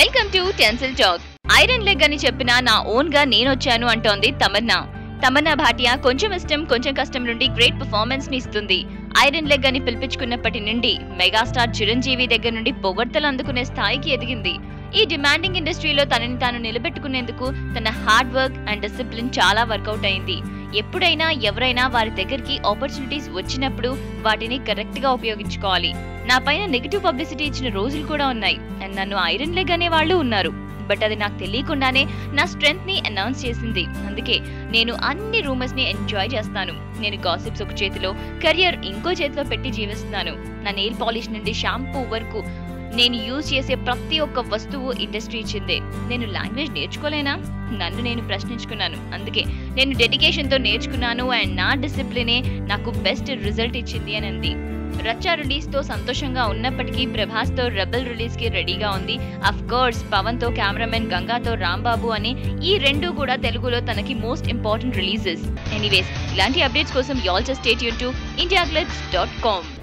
welcome to Tinsel Talk iron leg అని చెప్పిన నా ఓన్ గా నేనొచ్చాను అంటోంది తమన్నా తమన్నా భాటియా కొంచెం ఇష్టం కొంచెం కష్టం నుండి గ్రేట్ పర్ఫార్మెన్స్ ని ఇస్తుంది ఐరన్ లెగ్ అని పిలిపించుకున్నప్పటి నుండి మెగాస్టార్ చిరంజీవి దగ్గర నుండి పొగడ్తలు అందుకునే స్థాయికి ఎదిగింది ఈ డిమాండింగ్ ఇండస్ట్రీలో తనని తాను నిలబెట్టుకునేందుకు తన హార్డ్ వర్క్ అండ్ డిసిప్లిన్ చాలా వర్కౌట్ అయింది ఎప్పుడైనా ఎవరైనా వారి దగ్గరికి ఆపర్చునిటీస్ వచ్చినప్పుడు వాటిని కరెక్ట్ గా ఉపయోగించుకోవాలి నా పైన నెగిటివ్ పబ్లిసిటీ ఇచ్చిన రోజులు కూడా ఉన్నాయి అండ్ నన్ను ఐరన్ లెగ్ అనే వాళ్ళు ఉన్నారు బట్ అది నాకు తెలియకుండానే నా స్ట్రెంగ్త్ ని అనౌన్స్ చేసింది అందుకే నేను అన్ని రూమర్స్ ని ఎంజాయ్ చేస్తాను నేను గాసిప్స్ ఒక చేతిలో కెరియర్ ఇంకో చేతిలో పెట్టి జీవిస్తున్నాను నా నెయిల్ పాలిష్ నుండి షాంపూ వరకు నేను యూజ్ చేసే ప్రతి ఒక్క వస్తువు ఇండస్ట్రీ ఇచ్చిందే నేను లాంగ్వేజ్ నేర్చుకోలేనా నన్ను నేను ప్రశ్నించుకున్నాను అందుకే నేను డెడికేషన్ తో నేర్చుకున్నాను అండ్ నా డిసిప్లినే నాకు బెస్ట్ రిజల్ట్ ఇచ్చింది అని అంది రచ్చా రిలీజ్ తో సంతోషంగా ఉన్నప్పటికీ ప్రభాస్ తో రెబల్ రిలీజ్ కి రెడీగా ఉంది అఫ్ కోర్స్ పవన్ తో కెమెరామెన్ గంగాతో రాంబాబు అని ఈ రెండు కూడా తెలుగులో తనకి మోస్ట్ ఇంపార్టెంట్ రిలీజెస్ ఎనీవేస్ ఇలాంటి అప్డేట్స్ కోసం యాల్ జస్ట్ స్టేట్ యూన్ టు ఇండియా డాట్ కామ్